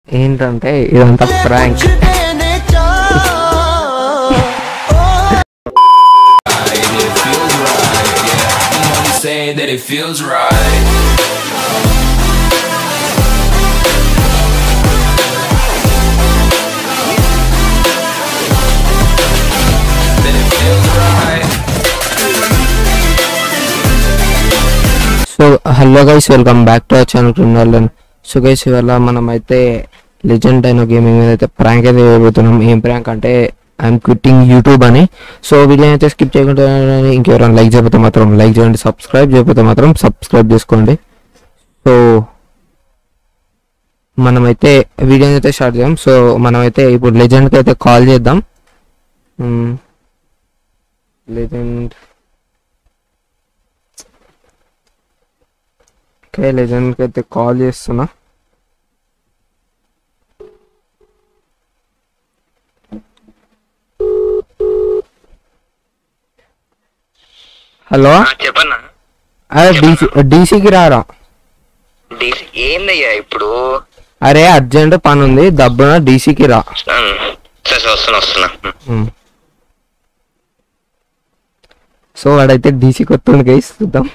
ఏంటంటే ఇదంతా prank it feels right. Yeah, I'm only saying that it feels right. That it feels right. So hello guys welcome back to our channel criminal so guys ఇవాళ మనం అయితే legend అయిన gaming మీద అయితే prank అయితే వేయబోతున్నాం ఏం ప్రాంక్ అంటే I'm quitting YouTube అని సో వీడియో అయితే స్కిప్ చేయకుండా ఇంకెవరైనా లైక్ చేయకపోతే మాత్రం లైక్ చేయండి సబ్స్క్రైబ్ చేయకపోతే మాత్రం సబ్స్క్రైబ్ చేసుకోండి సో మనమైతే వీడియో అయితే స్టార్ట్ చేద్దాం సో మనమైతే ఇప్పుడు లెజెండ్కి అయితే కాల్ చేద్దాం లెజెండ్ ఓకే లెజెండ్కి అయితే కాల్ చేస్తున్నా హలో ఆ, చెప్పన్నా అరే డీసీ డీసీకి రారా డీసీ ఏందయ్యా ఇప్పుడు అరే అర్జెంట్ పని ఉంది దబ్బున డీసీకి రా ఉమ్, సరే సరే, వస్తున్నా వస్తున్నా ఉమ్. ఉమ్. సో వాడైతే డీసీకి వస్తుంది గైస్ చూద్దాం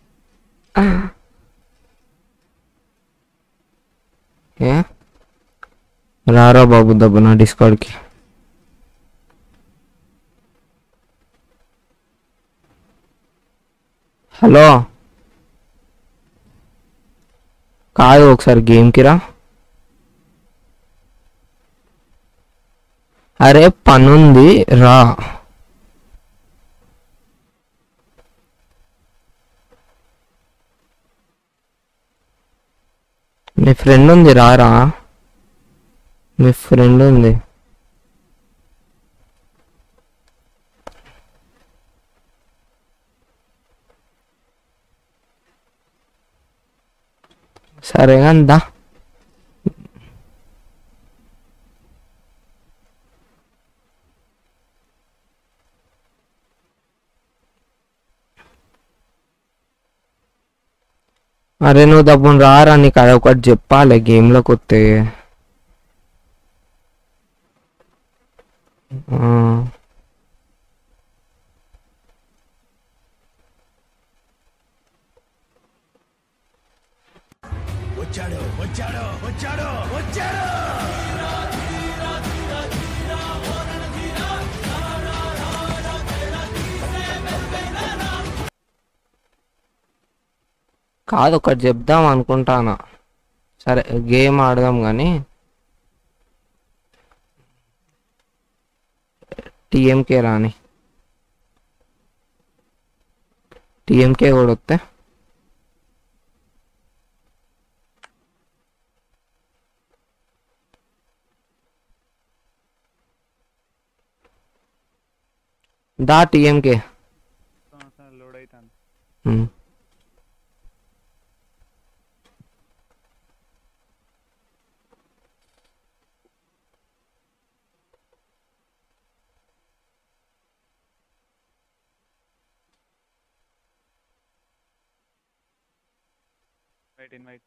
ఏ రారా బాబు దబ్బున డిస్కౌంట్కి హలో కాదు ఒకసారి గేమ్కి రా అరే పనుంది రా మీ ఫ్రెండ్ ఉంది రారా మీ ఫ్రెండ్ ఉంది సరే అందా అరే నువ్వు దబ్బును రారా నీకు అది ఒకటి చెప్పాలి గేమ్లోకి వస్తే ఆ. కాదు ఒకటి చెప్దాం అనుకుంటానా సరే గేమ్ ఆడదాం కానీ టీఎంకే రాని టీఎంకే కూడా వస్తే దా టీఎంకే లోడ్ అవుతాను ఉమ్. రైట్ ఇన్వైట్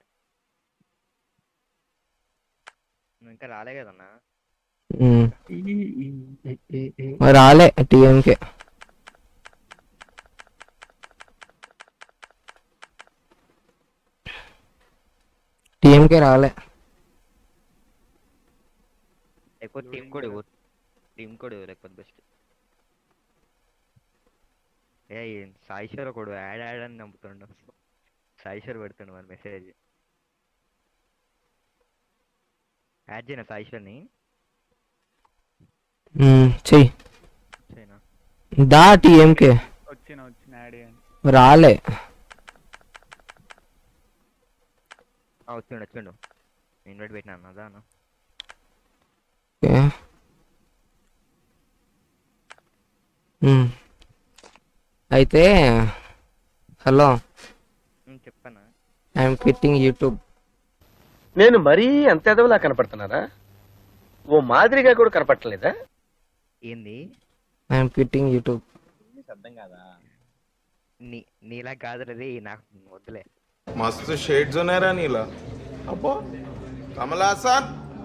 నువ్వు ఇంకా రాలే కదన్నా ఉమ్. మరి రాలే టీఎంకే టీఎంకే రాలే లేకపోతే టీం కూడా ఇవ్వు టీం కూడా ఇవ్వు లేకపోతే బెస్ట్ ఏ ఈ సాయిశ్వర్ ఒకడు యాడ్ యాడ్ అని నమ్ముతుండు సాయిశ్వర్ పెడుతుండు మన మెసేజ్ యాడ్ చేయనా సాయిశ్వర్ని ఉమ్, చెయ్యి చేయనా దా టీఎంకే వచ్చిన వచ్చిన యాడ్ చేయండి రాలే ఆ, వచ్చిండు వచ్చిండు ఇన్వైట్ పెట్టినా అన్న అదా అన్న ఓకే ఉమ్. అయితే హలో ఉమ్, చెప్పన్నా ఐఎమ్ క్విట్టింగ్ యూట్యూబ్ నేను మరీ అంత ఎదవలా కనపడుతున్నారా ఓ మాదిరిగా కూడా కనపడలేదా ఏంది ఐఎమ్ క్విట్టింగ్ యూట్యూబ్ నీ నీలా కాదులది నాకు వద్దులే मस्त शेड्स होणार नीला अप्पो कमला असा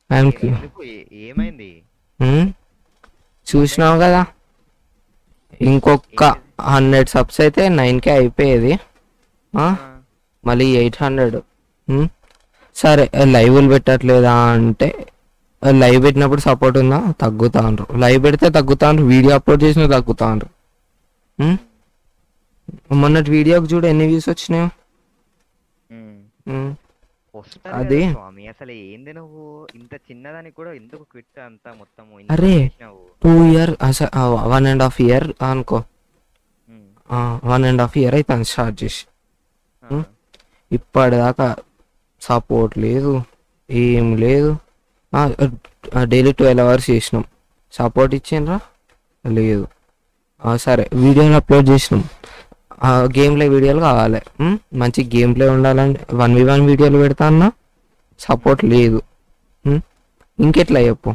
ఐఎమ్ ఎందుకు ఏ- ఏమైంది చూసినావు కదా ఇంకొక హండ్రెడ్ సబ్స్ అయితే నైన్ కే అయిపోయేది ఆ, మళ్ళీ ఎయిట్ హండ్రెడ్ సరే లైవ్లు పెట్టట్లేదా అంటే లైవ్ పెట్టినప్పుడు సపోర్ట్ ఉందా తగ్గుతా అంటారు లైవ్ పెడితే తగ్గుతా అంటారు వీడియో అప్లోడ్ చేసినా తగ్గుతా అంటారు ఉమ్? మొన్నటి వీడియోకి చూడు ఎన్ని వ్యూస్ వచ్చినాయి ఉమ్. ఉమ్. వస్తాయి అది- కదా స్వామి అసలు ఏంది నువ్వు ఇంత చిన్నదానికి కూడా ఎందుకు క్విట్ అంతా మొత్తం ఇంత అరే. చేసినావు? Two year one and half year అనుకో um. One and half year అయితే స్టార్ట్ చేసి ఆ. ఉమ్. ఇప్పటిదాకా సపోర్ట్ లేదు ఏం లేదు డైలీ ట్వెల్వ్ అవర్స్ చేసినాం సపోర్ట్ ఇచ్చిండ్రా లేదు ఆ, సరే వీడియోలు అప్లోడ్ చేసినాం గేమ్ ప్లే వీడియోలు కావాలి ఉమ్, మంచి గేమ్ ప్లే ఉండాలంటే వన్ వి వన్ వీడియోలు పెడతా అన్నా సపోర్ట్ లేదు ఉమ్, ఇంకెట్లా చెప్పు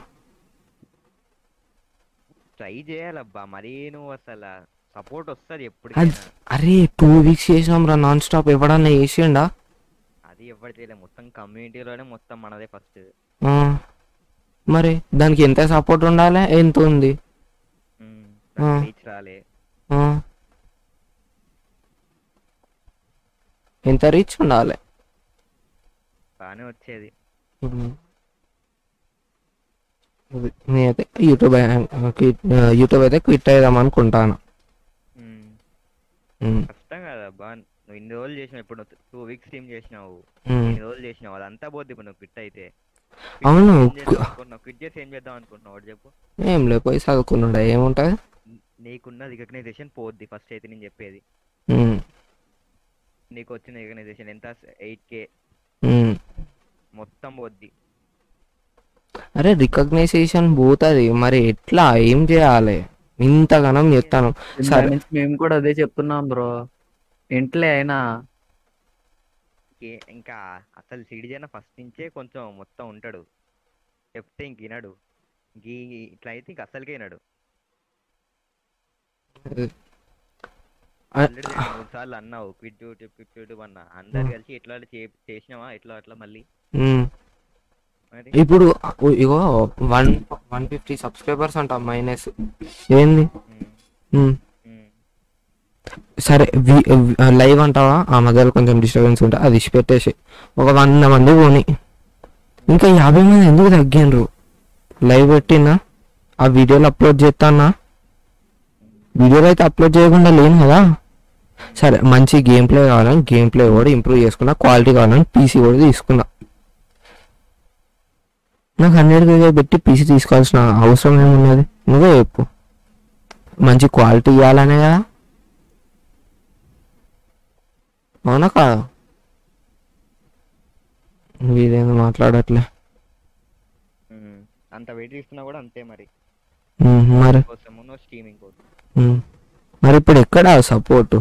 ట్రై చేయాలబ్బా మరీ నువ్వు అసలు సపోర్ట్ వస్తుంది అది ఎప్పటికైనా అరే టూ వీక్స్ చేసినాం రా నాన్ స్టాప్ ఎవడన్నా చేసిండా అది ఎవరు చేయలేదు మొత్తం కమ్యూనిటీలోనే మొత్తం మనదే ఫస్ట్ ఆ, మరి దానికి ఎంత సపోర్ట్ ఉండాలి ఎంత ఉంది ఆ. రీచ్ రాలే ఆ. ఎంత రీచ్ ఉండాలి బాగానే వచ్చేది అది నేనైతే యూట్యూబ్ యూట్యూబ్ అయితే క్విట్ అయిదాం అనుకుంటాను ఉమ్. ఉమ్, కష్టం కదబ్బా నువ్వు ఇన్ని రోజులు చేసినావు ఇప్పుడు టూ వీక్స్ టీమ్ చేసినావు ఉమ్. ఇన్ని రోజులు చేసినావు అదంతా పోద్ది ఇప్పుడు నువ్వు క్విట్ అయితే అవును క్విట్ చేసి ఏం చేద్దాం అనుకుంటున్నావు ఒకటి చెప్పు ఏం లే పోయి చదువుకున్నాడా ఏముంటుంది నీకున్న రికగ్నైజేషన్ పోద్ది ఫస్ట్ అయితే నేను చెప్పేది ఉమ్, నీకు వచ్చిన రికగ్నైజేషన్ ఎంత ఎయిట్ కే ఉమ్. మొత్తం పోద్ది అరే రికగ్నైజేషన్ పోతుంది మరి ఎట్లా ఏం చేయాలి ఇంతగానం చెప్తాను దాని సరే నుంచి మేము కూడా అదే చెప్తున్నాం బ్రో ఇంట్లో అయినా ఇంకే- ఇంకా అసలు సిడిజన్ ఫస్ట్ నుంచే కొంచెం మొత్తం ఉంటాడు చెప్తే ఇంక వినడు ఇంక ఈ- ఇట్లా అయితే ఇంక అసలుకే వినడు ఆ, ఆల్రెడీ రెండు మూడు సార్లు అన్నావు క్విట్ యూట్యూబ్ క్విట్ యూట్యూబ్ అన్న అందరు కలిసి ఎట్లా చే- చేసినావా ఎట్లా అట్లా మళ్ళీ ఉమ్. మరి ఇప్పుడు ఉ- ఇగో వన్ వన్ ఫిఫ్టీ సబ్స్క్రైబర్స్ అంట మైనస్ ఏంది ఉమ్, ఉమ్. ఉమ్, సరే వి- వి- లైవ్ అంటావా ఆ మధ్యలో కొంచెం డిస్టర్బెన్స్ ఉంటే అది ఇచ్చి పెట్టేసి ఒక వంద మంది పోని ఇంకా యాభై మంది ఎందుకు తగ్గిండ్రు లైవ్ పెట్టినా ఆ వీడియోలు అప్లోడ్ చేస్తానా వీడియోలు అయితే అప్లోడ్ చేయకుండా లేను కదా సరే మంచి గేమ్ ప్లే కావాలని గేమ్ ప్లే కూడా ఇంప్రూవ్ చేసుకున్నా క్వాలిటీ కావాలని పీసీ కూడా తీసుకున్నా నాకు హండ్రెడ్ కే పెట్టి పీసీ తీసుకోవాల్సిన అవసరం ఏమున్నది నువ్వే చెప్పు మంచి క్వాలిటీ ఇవ్వాలనే కదా అవునా కాదా వీడేందో మాట్లాడట్లే ఉమ్. అంత వెయిట్ ఇస్తున్నా కూడా అంతే మరి ఉమ్, మరి కోసము నువ్వు స్ట్రీమింగ్ కోసం ఉమ్. మరి ఇప్పుడు ఎక్కడ సపోర్ట్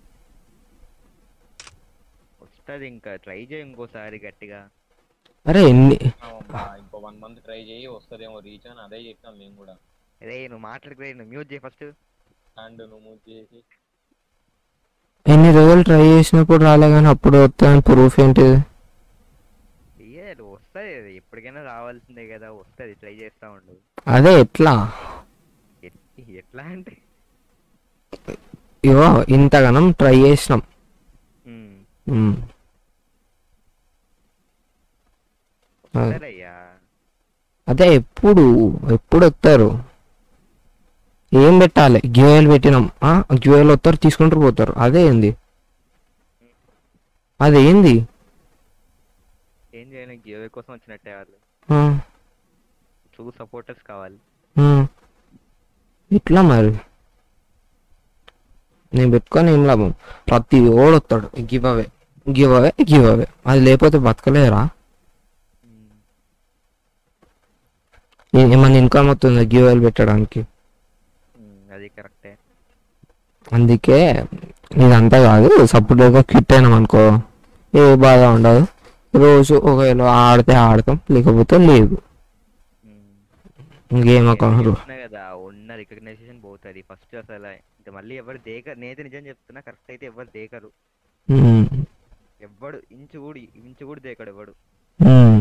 వస్తుంది ఇంకా ట్రై చేయి ఇంకోసారి గట్టిగా అరే ఎన్ని ఇంకో వన్ మంత్ ట్రై చేయి వస్తుందేమో రీచ్ అని అదే చెప్పాం మేము కూడా అదే నువ్వు మాట్లాడుకునే నువ్వు మ్యూట్ చేయి ఫస్ట్ అండ్ నువ్వు మూవ్ చేసి ఎన్ని రోజులు ట్రై చేసినప్పుడు రాలే కానీ అప్పుడు వస్తాయని ప్రూఫ్ ఏంటిది ఏ వస్తుంది అది ఎప్పటికైనా రావాల్సిందే కదా వస్తుంది ట్రై చేస్తా ఉండు అదే ఎట్లా ఎట్- ఎట్లా అంటే ఇగో ఇంతగానం ట్రై చేసినాం ఉమ్, ఉమ్. అదే. వస్తారయ్యా అదే ఎప్పుడు ఎప్పుడు వస్తారు ఏం పెట్టాలి గివేలు పెట్టినాం గివేలు వస్తారు తీసుకుంటూ పోతారు అదే ఏంది అదేంది ఏం చేయాలి గివ్ కోసం వచ్చినట్టే వాళ్ళు ఆ, ట్రూ సపోర్టర్స్ కావాలి ఆ. ఇట్లా మరి నేను పెట్టుకొని ఏం లాభం ప్రతి ఓడు వస్తాడు give away give away give away అది లేకపోతే బతకలేరా ఉమ్, ఏ- ఏమన్నా ఇన్కమ్ వస్తుందా గివ్ అవేలు పెట్టడానికి ఉమ్, అది కరెక్టే అందుకే ఇదంతా కాదు సపోర్ట్గా క్విట్ అయినాం అనుకో ఏ బాధ ఉండదు రోజు ఒకవేళ ఆడితే ఆడతాం లేకపోతే లేదు ఉమ్. ఇంకేం నేను అకౌంట్ చెప్తున్నా కదా ఉన్న రికగ్నైజేషన్ పోతుంది ఫస్ట్ అసలు ఇంకా మళ్ళీ ఎవరు దేక నేనైతే నిజం చెప్తున్నా కరెక్ట్ అయితే ఎవరు దేకరు ఎవ్వడు ఇంచు కూడా ఇంచు కూడా దేకడు ఎవడు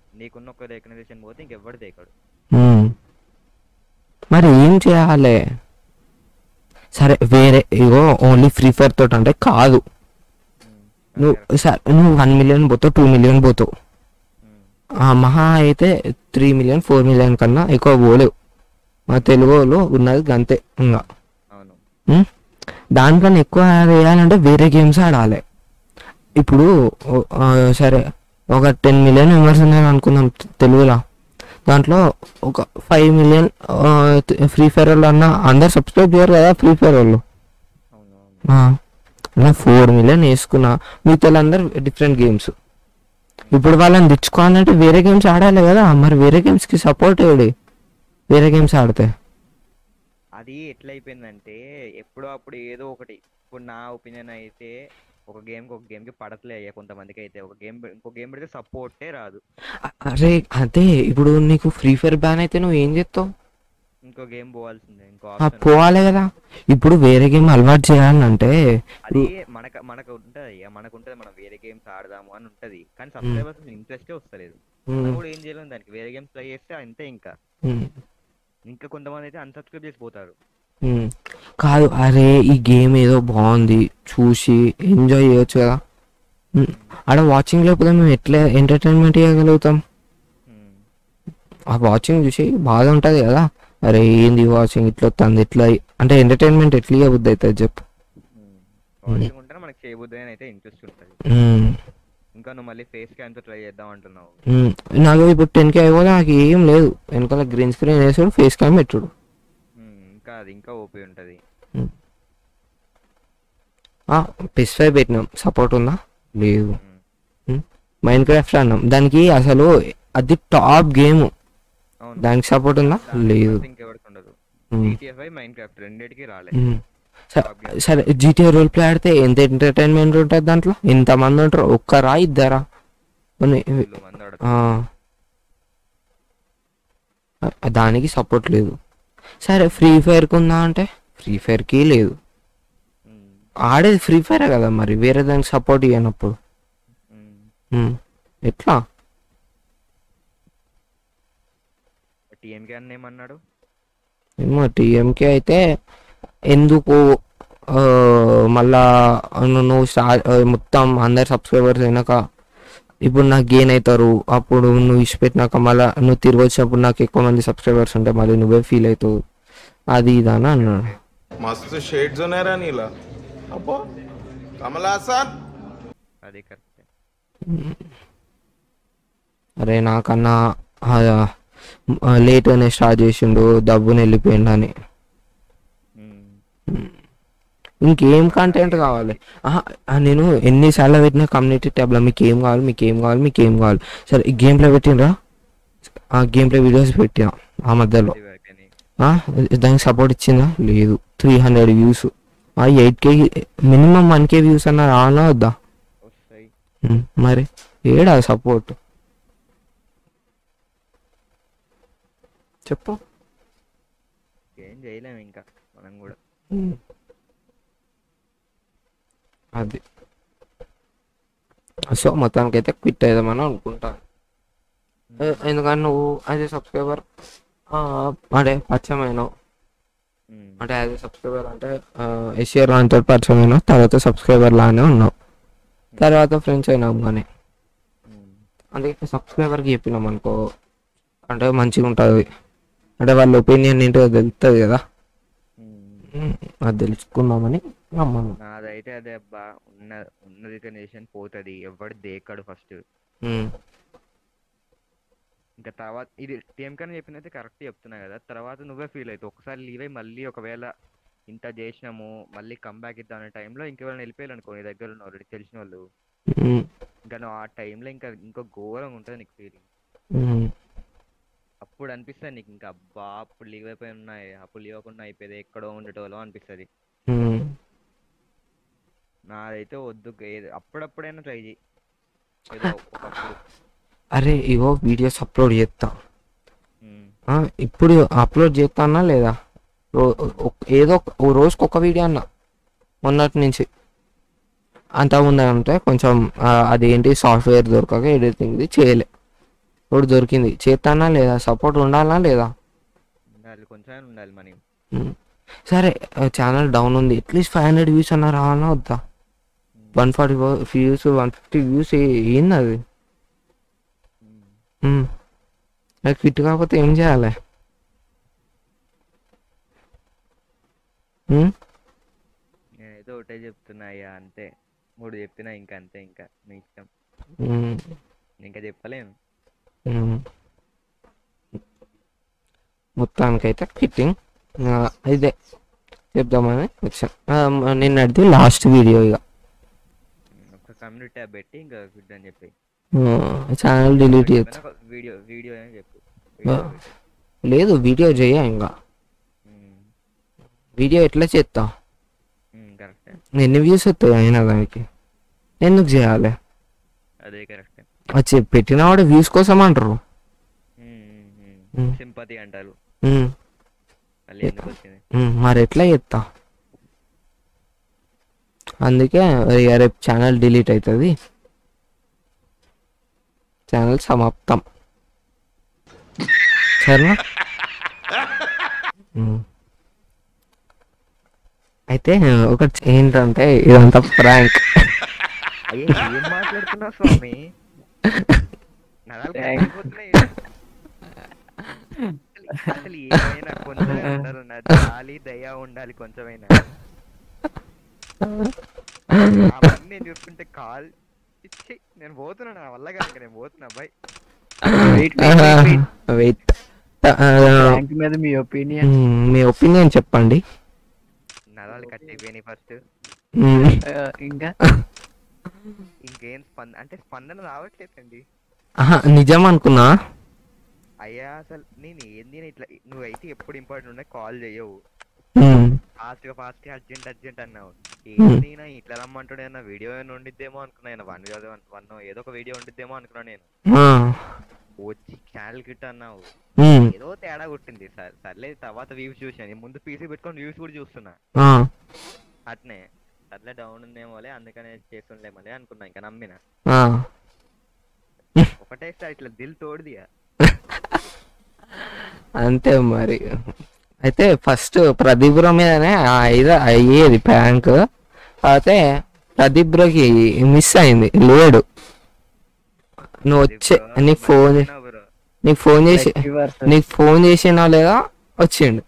నీకున్న ఒక రికగ్నైజేషన్ పోతే ఇంకెవ్వడు దేకడు ఉమ్. మరి ఏం చేయాలి సరే వేరే ఇగో ఓన్లీ ఫ్రీ ఫైర్ తోటి అంటే కాదు నువ్వు సరే నువ్వు వన్ మిలియన్ పోతావు టూ మిలియన్ పోతావు ఆ మహా అయితే త్రీ మిలియన్ ఫోర్ మిలియన్ కన్నా ఎక్కువ పోలేవు మా తెలుగు వాళ్ళు ఉన్నది గంతే ఇంకా అవును ఉం? దానికన్నా ఎక్కువ వేయాలంటే వేరే గేమ్స్ ఆడాలి ఇప్పుడు ఓ- ఆ, సరే ఒక టెన్ మిలియన్ మెంబర్స్ ఉన్నాయని అనుకుందాం తె- తెలుగులో దాంట్లో ఒక ఫైవ్ మిలియన్ ఫ్రీ ఫైర్ వాళ్ళు అన్న అందరు సబ్స్క్రైబ్ చేయరు కదా ఫ్రీ ఫైర్ వాళ్ళు అవును అవును ఆ, అలా ఫోర్ మిలియన్ వేసుకున్నా మిగతా అందరు డిఫరెంట్ గేమ్స్ ఇప్పుడు వాళ్ళని తెచ్చుకోవాలంటే వేరే గేమ్స్ ఆడాలి కదా మరి వేరే గేమ్స్కి సపోర్ట్ ఇవ్వడి వేరే గేమ్స్ ఆడితే అది ఎట్లా అయిపోయిందంటే ఎప్పుడో అప్పుడు ఏదో ఒకటి ఇప్పుడు నా ఒపీనియన్ అయితే ఒక గేమ్ ఒక గేమ్ కి పడట్లే అయ్యా కొంతమందికి అయితే ఒక గేమ్ ఇంకో గేమ్ పెడితే సపోర్టే రాదు అ- అరే అదే ఇప్పుడు నీకు ఫ్రీ ఫైర్ బ్యాన్ అయితే నువ్వు ఏం చేస్తావు ఇంకో గేమ్ పోవాల్సిందే ఇంకో ఆ, ఆప్షన్ పోవాలి కదా ఇప్పుడు వేరే గేమ్ అలవాటు చేయాలంటే అది మనకు మనకు ఉంటది అయ్యా మనకు ఉంటది మనం వేరే గేమ్స్ ఆడదాము అని ఉంటది కానీ సబ్స్క్రైబర్స్ ఇంట్రెస్టే వస్తలేదు ఉమ్, మనం కూడా ఏం చేయలేము దానికి వేరే గేమ్స్ ట్రై చేస్తే అంతే ఇంకా ఉమ్, ఇంకా కొంతమంది అయితే అన్సబ్స్క్రైబ్ చేసి పోతారు ఉమ్. కాదు అరే ఈ గేమ్ ఏదో బాగుంది చూసి ఎంజాయ్ చేయొచ్చు కదా ఉమ్, ఆడ వాచింగ్ లేకపోతే మేము ఎట్లా ఎంటర్టైన్మెంట్ చేయగలుగుతాం ఉమ్. ఆ వాచింగ్ చూసి బాధ ఉంటుంది కదా అరే ఏంది వాచింగ్ ఇట్లా వస్తుంది ఇట్లా అంటే ఎంటర్టైన్మెంట్ ఎట్లా ఇవ్వబుద్ది అవుతుంది చెప్పు వాచింగ్ ఉంటేనే మనకి చేయబుద్ది అని అయితే ఇంట్రెస్ట్ ఉంటుంది ఉమ్, ఇంకా నువ్వు మళ్ళీ ఫేస్ క్యామ్ తో ట్రై చేద్దాం అంటున్నావు ఉమ్. నాకు ఇప్పుడు టెన్ కే అయిపోతే నాకు ఏం లేదు వెనకాల గ్రీన్ స్క్రీన్ వేసాడు ఫేస్ క్యామ్ పెట్టుడు ఉమ్, ఇంకా అది ఇంకా ఓపీ ఉంటది పిస్ ఫైవ్ పెట్టినాం సపోర్ట్ ఉందా లేదు ఉమ్. మైండ్ క్రాఫ్ట్ అన్నాం దానికి అసలు అది టాప్ గేమ్ అవును దానికి సపోర్ట్ ఉందా లేదు ఇంకెవరికి ఉండదు ఉమ్, జీటీఎఫ్ మైండ్ క్రాఫ్ట్ రెండింటికి రాలే ఉమ్. స- సరే జీటీఏ రోల్ ప్లే ఆడితే ఎంత ఎంటర్టైన్మెంట్ ఉంటుంది దాంట్లో ఎంతమంది ఉంటారు ఒక్కరా ఇద్దరా కొన్ని- ఫుల్ మంది ఆడతారు ఆ. ఆ, దానికి సపోర్ట్ లేదు సరే ఫ్రీ ఫైర్కి ఉందా అంటే ఫ్రీ ఫైర్కి లేదు ఉమ్, ఆడేది ఫ్రీ ఫైరే కదా మరి వేరే దానికి సపోర్ట్ ఇవ్వనప్పుడు ఉమ్. ఉమ్. ఎట్లా టీఎంకే అన్న ఏమన్నాడు ఏమో టీఎంకే అయితే ఎందుకు ఆ, మళ్ళా నువ్వు నువ్వు స్టార్ట్ మొత్తం అందరు సబ్స్క్రైబర్స్ అయినాక ఇప్పుడు నాకు గెయిన్ అవుతారు అప్పుడు నువ్వు ఇచ్చిపెట్టినాక మళ్ళీ నువ్వు తిరిగి వచ్చినప్పుడు నాకు ఎక్కువ మంది సబ్స్క్రైబర్స్ ఉంటే మళ్ళీ నువ్వే ఫీల్ అవుతావు అది ఇది అని అన్నాడు मस्त शेड जो नाही राणीला अप्पा कमला असा అది కరెక్ట్ అరే నాకన్నా లేట్గానే స్టార్ట్ చేసిండు డబ్బుని వెళ్ళిపోయిండు అని ఇంకేం కంటెంట్ కావాలి ఆహా, ఆ, నేను ఎన్నిసార్లు పెట్టిన కమ్యూనిటీ ట్యాబ్లో మీకు ఏం కావాలి మీకు ఏం కావాలి మీకు ఏం కావాలి సరే ఈ గేమ్ ప్లే పెట్టినరా ఆ గేమ్ ప్లే వీడియోస్ పెట్టినా ఆ మధ్యలో ఆ, దానికి సపోర్ట్ ఇచ్చిందా లేదు త్రీ హండ్రెడ్ వ్యూస్ ఆ eight K minimum one K views అన్న రానా వద్దా వస్తాయి ఉమ్, మరి ఏడా సపోర్ట్ చెప్పు ఏం చేయలేము ఇంకా మనం కూడా ఉమ్. అది సో మొత్తానికైతే క్విట్ అవుదామని అనుకుంటాను ఎ- ఎందుకంటే నువ్వు యాజ్ ఏ సబ్స్క్రైబర్ అంటే పరిచయమైనావు ఉమ్, అంటే యాజ్ ఏ సబ్స్క్రైబర్ అంటే ఎస్ఆర్ అంతా పరిచయమైనావు తర్వాత సబ్స్క్రైబర్ లానే ఉన్నావు తర్వాత ఫ్రెండ్స్ అయినాం కానీ ఉమ్, అందుకే సబ్స్క్రైబర్కి చెప్పినాం అనుకో అంటే మంచిగా ఉంటుంది అంటే వాళ్ళ ఒపీనియన్ ఏంటో తెలుస్తుంది కదా ఉమ్. ఉమ్, అది తెలుసుకుందామని రమ్మను నాదైతే అదే అబ్బా ఉన్న ఉన్న రికగ్నేషన్ పోతుంది ఎవడు దేకాడు ఫస్ట్ ఉమ్, ఇంకా తర్వాత ఇది టీఎంకే అని చెప్పినైతే కరెక్ట్ చెప్తున్నా కదా తర్వాత నువ్వే ఫీల్ అవుతావు ఒకసారి లీవ్ అయ్యి మళ్ళీ ఒకవేళ ఇంత చేసినాము మళ్ళీ కంబ్యాక్ ఇద్దాం అనే టైంలో ఇంకెవరైనా వెళ్ళిపోయారు అనుకో నీ దగ్గర ఉన్న already తెలిసిన వాళ్ళు ఉమ్, ఇంకా నువ్వు ఆ టైంలో ఇంకా ఇంకో ఘోరంగా ఉంటుంది నీకు ఫీలింగ్ ఉమ్, అప్పుడు అనిపిస్తుంది నీకు ఇంకా అబ్బా అప్పుడు లీవ్ అయిపోయి ఉన్నాయి అప్పుడు లీవ్ అవ్వకుండా అయిపోయేది ఎక్కడో ఉండేటోళ్ళం అనిపిస్తుంది ఉమ్. నాదైతే వద్దు ఏది అప్పుడప్పుడైనా ట్రై చేయి ఏదో ఒకప్పుడు అరే ఇగో వీడియోస్ అప్లోడ్ చేస్తా ఉమ్, ఆ, ఇప్పుడు అప్లోడ్ చేస్తానా లేదా రో- ఒక్- ఏదో ఒక- ఓ రోజుకి ఒక వీడియో అన్న మొన్నటి నుంచి అంతా ఉందంటే కొంచెం ఆ, అదేంటి సాఫ్ట్వేర్ దొరకక ఎడిటింగ్ది చేయలే ఇప్పుడు దొరికింది చేస్తానా లేదా సపోర్ట్ ఉండాలా లేదా ఉండాలి కొంచెం ఉండాలి మనీ ఉమ్. సరే ఛానల్ డౌన్ ఉంది అట్లీస్ట్ ఫైవ్ హండ్రెడ్ వ్యూస్ అన్న రావాలా వద్దా one forty views one fifty views ఏంది అది ఉమ్. అది ఫిట్ కాకపోతే ఏం చేయాలి ఉమ్? నేను ఏదో ఒకటే చెప్తున్నా అయ్యా అంతే మూడు చెప్పినా ఇంకా అంతే ఇంకా మీ ఇష్టం ఉమ్. నేను ఇంకా చెప్పలేను ఉమ్. మొత్తానికైతే ఫిట్టింగ్ ఇదే చెప్దామని వచ్చాను ఆ, నిన్నటిది లాస్ట్ వీడియో ఇక ఒక కమ్యూనిటీ ట్యాబ్ పెట్టి ఇంకా గుడ్ అని చెప్పి ఛానల్ డిలీట్ చేయొచ్చు వీడియో వీడియో అని చెప్పు ఆ. లేదు వీడియో చేయ ఇంకా వీడియో ఎట్లా చేస్తా కరెక్టే ఎన్ని వ్యూస్ వస్తాయి అయినా దానికి ఎందుకు చేయాలి అదే కరెక్టే వచ్చి పెట్టిన వాడు వ్యూస్ కోసం అంటారు ఉమ్. సింపతి అంటారు ఉమ్, మళ్ళీ ఎందుకు వచ్చింది ఉమ్, మరి ఎట్లా చేస్తా అందుకే ఇక రేపు ఛానల్ డిలీట్ అవుతుంది ఛానల్ సమాప్తం సరేనా ఉమ్. అయితే ఒకటి ఏంటంటే ఇదంతా ప్రాంక్ అయ్యే ఏం మాట్లాడుతున్నావు స్వామి నరాలు కరిగిపోతున్నాయి. అసలు- అసలు ఏమైనా కొంచెమే ఉండాలి నా జాలి దయ ఉండాలి కొంచెమైనా అవన్నీ నేను చూసుకుంటే కాల్ ఇచ్చి నేను పోతున్నా నా వల్ల కాదు ఇంకా నేను పోతున్నా అబ్బాయి వెయిట్ వెయిట్ వెయిట్ ర్యాంక్ మీద మీ ఒపీనియన్ మీ ఒపీనియన్ చెప్పండి నరాలు కట్ అయిపోయినాయి ఫస్ట్ ఉమ్, ఇంకా ఇంకేం స్పంద అంటే స్పందన రావట్లేదండి ఆహా, నిజం అనుకున్నా అయ్యా అసలు నేను ఏంది నేను ఇట్లా నువ్వైతే ఎప్పుడు ఇంపార్టెంట్ ఉన్నాయి కాల్ చేయవు ఉమ్, ఫాస్ట్ గా ఫాస్ట్ గా అర్జెంట్ అర్జెంట్ అన్నావు Hmm. ఏంది నా ఇట్లా రమ్మంటాడు అన్న వీడియో ఏమైనా ఉండిద్దేమో అనుకున్నా వన్ వన్ ఏదో ఒక వీడియో ఉండిద్దేమో అనుకున్నా నేను ఆ, వచ్చి ఛానల్ కిట్ అన్నావు ఉమ్, ఏదో తేడా కొట్టింది సర్- సర్లే తర్వాత వ్యూస్ చూసాను ముందు పీసీ పెట్టుకొని వ్యూస్ కూడా చూస్తున్నా ఆ, అట్నే సర్లే డౌన్ ఉందేమోలే అందుకనే చేస్తుండేమోలే అనుకున్నా ఇంకా నమ్మిన ఆ. ఒకటేసారి ఇట్లా దిల్ తోడిదియా అంతే మరి అయితే ఫస్ట్ ప్రదీప్ బ్రో మీదనే ఆ ఇది అయ్యేది ప్రాంక్ అయితే ప్రదీప్ బ్రోకి మిస్ అయింది లేడు నువ్వు వచ్చే నీకు ఫోన్ బ్రో నీకు ఫోన్ చేసి నీకు ఫోన్ చేసినా లేదా వచ్చిండు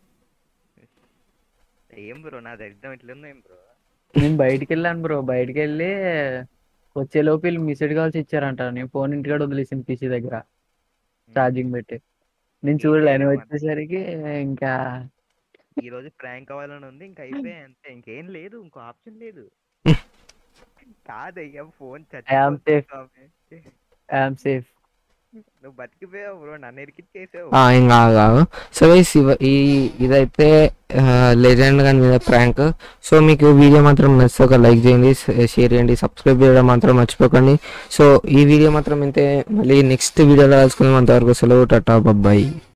ఏం బ్రో నా దగ్గర ఇట్లా ఏం బ్రో నేను బయటికి వెళ్ళాను బ్రో బయటికి వెళ్ళి వచ్చే లోపు వీళ్ళు మిస్డ్ కాల్స్ ఇచ్చారంట నేను ఫోన్ ఇంటికాడ వదిలేసింది పీసీ దగ్గర ఛార్జింగ్ పెట్టి నేను చూడలే నేను వచ్చేసరికి ఇంకా ఈ రోజు ప్రాంక్ అవ్వాలని ఉంది ఇంకా అయిపోయి అంతే ఇంకేం లేదు ఇంకో ఆప్షన్ లేదు కాదయ్యా ఫోన్ I am safe. చచ్చి ఐఎమ్ సేఫ్ నువ్వు బతికిపోయావు బ్రో నన్ను ఇరికిచ్చేసావు ఆ, ఏం కాదు కాదు సో guys, ఇవ- ఈ ఇదైతే లెజెండ్ గాని మీద ప్రాంక్ సో మీకు వీడియో మాత్రం నచ్చితే ఒక లైక్ చేయండి షేర్ చేయండి సబ్స్క్రైబ్ చేయడం మాత్రం మర్చిపోకండి సో ఈ వీడియో మాత్రం ఇంతే మళ్ళీ నెక్స్ట్ వీడియోలో కలుసుకుందాం అంతవరకు సెలవు టాటా బాయ్